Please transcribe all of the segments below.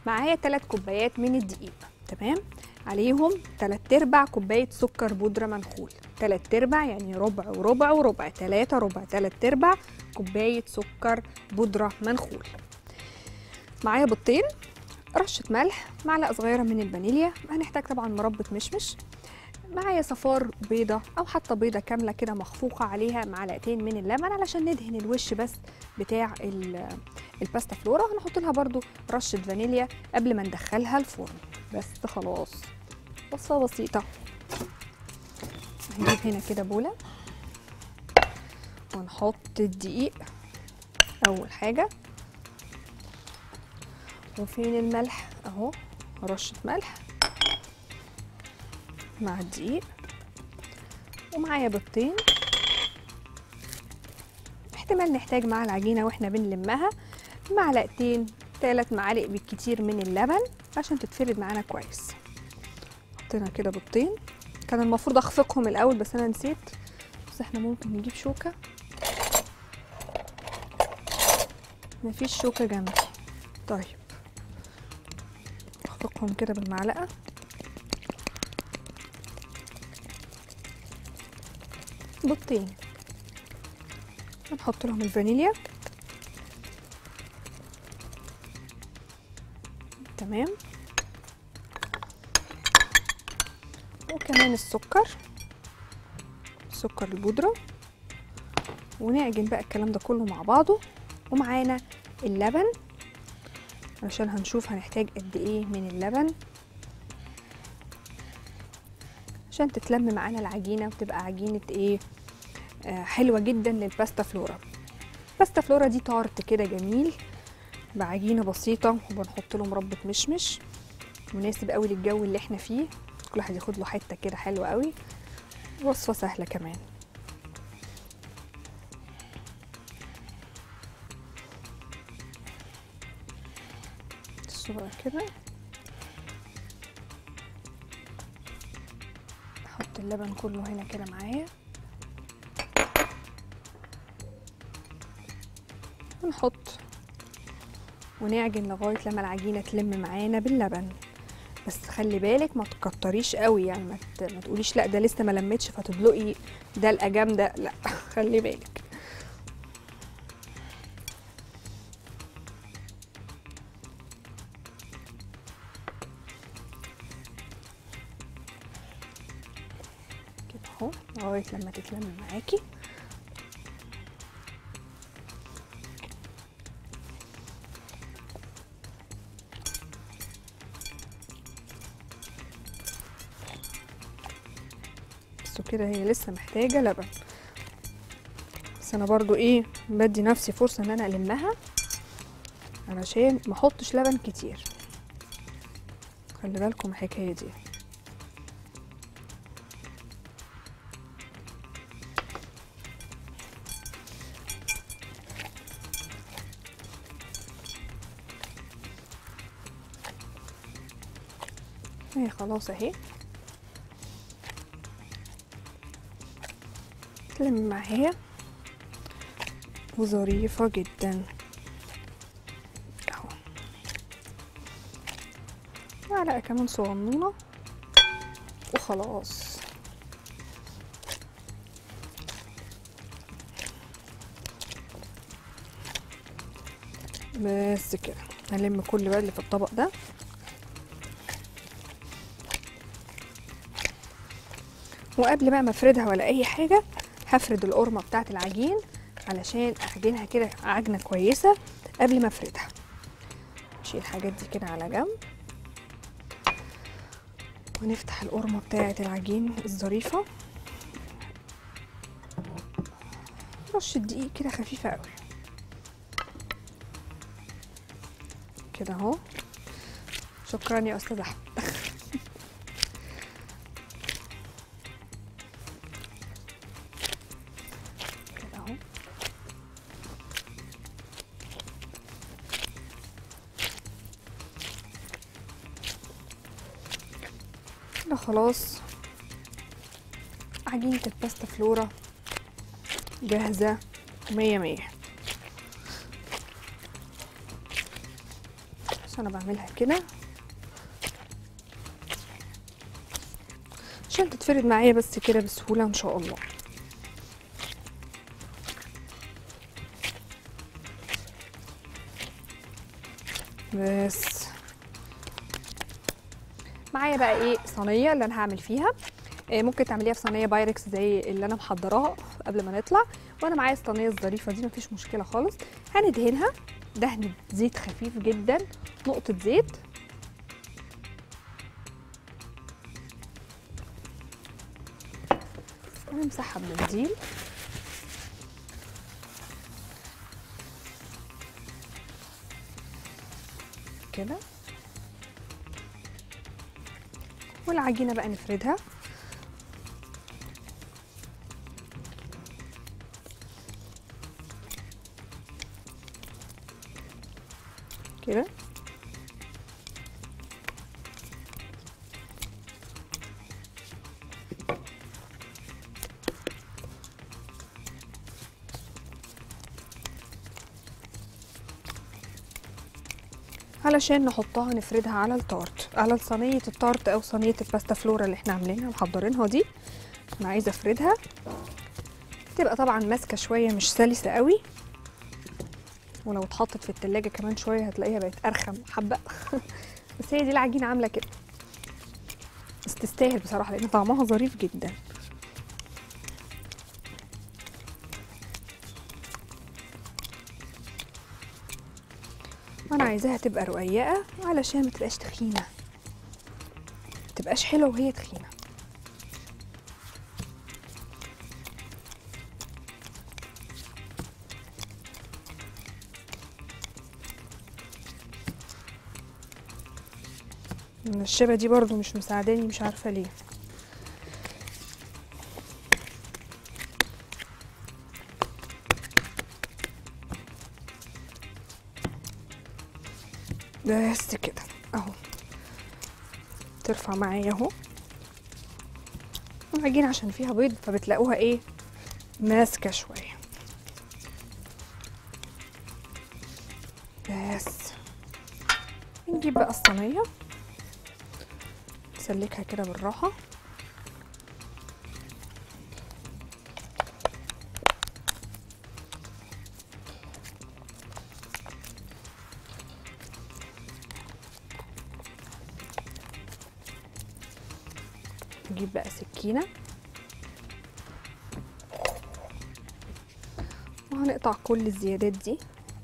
معايا 3 كوبايات من الدقيق تمام عليهم 3 ارباع كوبايه سكر بودره منخول 3 ارباع يعني ربع وربع وربع 3 ربع 3 ارباع كوبايه سكر بودره منخول معايا بيضتين رشه ملح معلقه صغيره من الفانيليا هنحتاج طبعا مربى مشمش معايا صفار بيضة أو حتى بيضة كاملة كده مخفوقة عليها معلقتين من اللبن علشان ندهن الوش بس بتاع ال- الباستا فلورا هنحط لها برضو رشة فانيليا قبل ما ندخلها الفرن بس خلاص وصفة بسيطة هنجيب هنا كده بولة ونحط الدقيق أول حاجة وفين الملح أهو رشة ملح مع الدقيق ومعايا بيضتين احتمال نحتاج مع العجينة واحنا بنلمها معلقتين ثلاث معالق بالكتير من اللبن عشان تتفرد معانا كويس حطينا كده بيضتين كان المفروض اخفقهم الاول بس انا نسيت بس احنا ممكن نجيب شوكة مفيش شوكة جنبي طيب اخفقهم كده بالمعلقة بيضتين هنحط لهم الفانيليا تمام وكمان السكر سكر البودرة ونعجن بقى الكلام ده كله مع بعضه ومعانا اللبن عشان هنشوف هنحتاج قد ايه من اللبن عشان تتلم معانا العجينه وتبقى عجينه ايه آه حلوه جدا للباستا فلورا باستا فلورا دي تارت كده جميل بعجينه بسيطه وبنحط له مربى مشمش مناسب قوي للجو اللي احنا فيه كل واحد ياخد له حته كده حلوه قوي وصفه سهله كمان الصورة كده احط اللبن كله هنا كده معايا ونحط ونعجن لغايه لما العجينه تلم معانا باللبن بس خلي بالك ما تكتريش قوي يعني ما, ت... ما تقوليش لا ده لسه ما لمتش فتدلقي دلقه جامده لا خلي بالك كده اهو لغايه لما تتلم معاكي بس كده هي لسه محتاجه لبن بس انا برضو ايه بدي نفسي فرصه ان انا المها علشان ما احطش لبن كتير خلي بالكم الحكايه دي هي خلاص اهي تلم معايا وظريفة جدا اهو معلقة كمان صغنونة وخلاص بس كده هلم كل بقى اللي في الطبق ده وقبل بقى ما افردها ولا اي حاجه هفرد القرمه بتاعه العجين علشان اعجنها كده عجنه كويسه قبل ما افردها نشيل الحاجات دي كده على جنب ونفتح القرمه بتاعه العجين الظريفه رشه دقيق كده خفيفه قوي كده اهو شكرا يا استاذ احمد كده اهو كده خلاص عجينة الباستا فلورا جاهزة مية مية بص انا بعملها كده عشان تتفرد معايا بس كده بسهوله ان شاء الله بس معايا بقى ايه صينيه اللي انا هعمل فيها إيه ممكن تعمليها في صينيه بايركس زي اللي انا محضراها قبل ما نطلع وانا معايا الصينيه الظريفه دي مفيش مشكله خالص هندهنها دهن زيت خفيف جدا نقطه زيت هنمسحها بمنديل كده والعجينه بقى نفردها كده علشان نحطها نفردها على التارت على صينيه التارت او صينيه الباستا فلورا اللي احنا عاملينها محضرينها دي انا عايزه افردها تبقى طبعا ماسكه شويه مش سلسه قوي ولو اتحطت في التلاجة كمان شويه هتلاقيها بقت ارخم حبه بس هي دي العجينه عامله كده بس تستاهل بصراحه لان طعمها ظريف جدا وانا عايزاها تبقى رقيقه علشان ما تبقاش تخينه ما تبقاش حلوه وهي تخينه الشبه دي برضو مش مساعداني مش عارفه ليه بس كده اهو ترفع معايا اهو العجينة عشان فيها بيض فبتلاقوها ايه ماسكة شوية بس نجيب بقى الصينية نسلكها كده بالراحة نجيب بقى سكينة وهنقطع كل الزيادات دي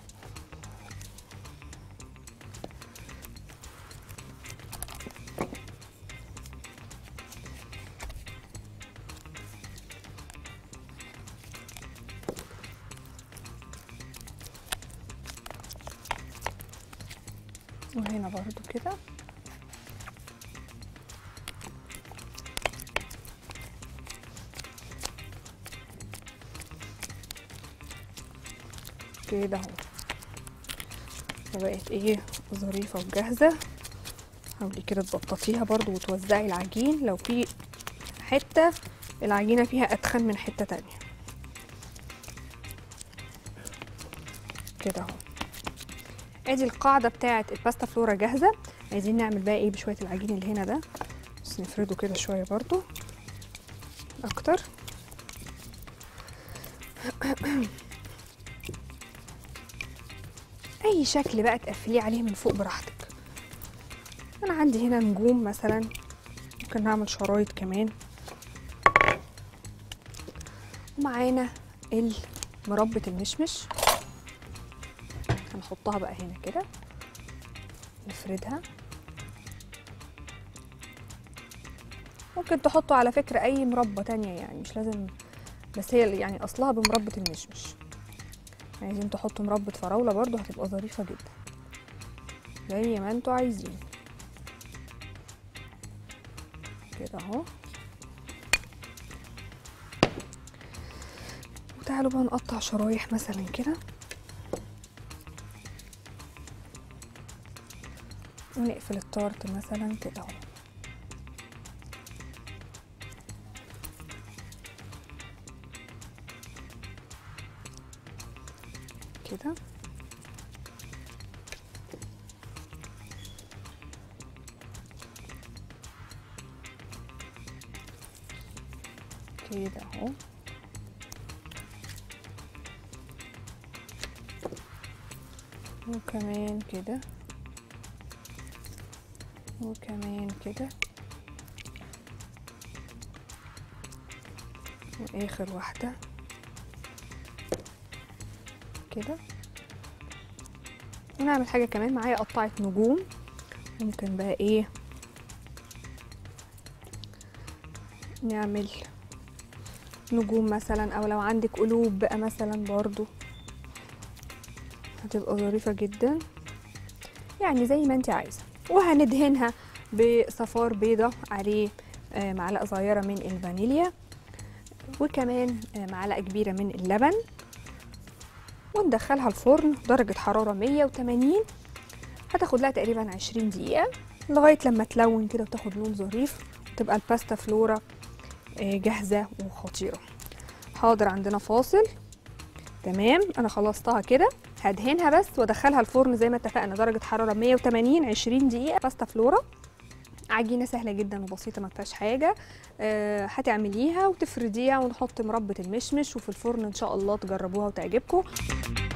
وهنا برضو كده كده اهو فبقت ايه ظريفه وجاهزه حاولي كده تبططيها برضو وتوزعي العجين لو في حته العجينه فيها اتخن من حته تانية كده اهو ادي القاعده بتاعه الباستا فلورا جاهزه عايزين نعمل بقى ايه بشويه العجين اللي هنا ده بس نفرده كده شويه برضو اكتر اي شكل بقى تقفليه عليه من فوق براحتك انا عندي هنا نجوم مثلا ممكن نعمل شرايط كمان ومعانا مربة المشمش هنحطها بقى هنا كده نفردها ممكن تحطوا على فكرة أي مربى تانية يعني مش لازم بس هي يعني أصلها بمربة المشمش عايزين تحطوا مربى فراولة برضو هتبقى ظريفة جدا زي ما انتوا عايزين كده اهو وتعالوا بقى نقطع شرايح مثلا كده ونقفل التورت مثلا كده اهو كده كده اهو وكمان كده وكمان كده واخر واحده كده ونعمل حاجه كمان معايا قطعه نجوم ممكن بقى ايه نعمل نجوم مثلا او لو عندك قلوب بقى مثلا برضو هتبقى ظريفة جدا يعني زي ما انت عايزة وهندهنها بصفار بيضة عليه آه، معلقة صغيرة من الفانيليا وكمان آه، معلقة كبيرة من اللبن وندخلها الفرن درجة حرارة 180 هتاخد لها تقريبا 20 دقيقة لغاية لما تلون كده وتاخد لون ظريف وتبقى الباستا فلورا آه، جاهزة وخطيرة حاضر عندنا فاصل تمام انا خلصتها كده هدهنها بس وادخلها الفرن زي ما اتفقنا درجة حرارة 180 20 دقيقة باستا فلورا عجينة سهلة جدا وبسيطة ما فيهاش حاجة آه، هتعمليها وتفرديها ونحط مربى المشمش وفي الفرن ان شاء الله تجربوها وتعجبكم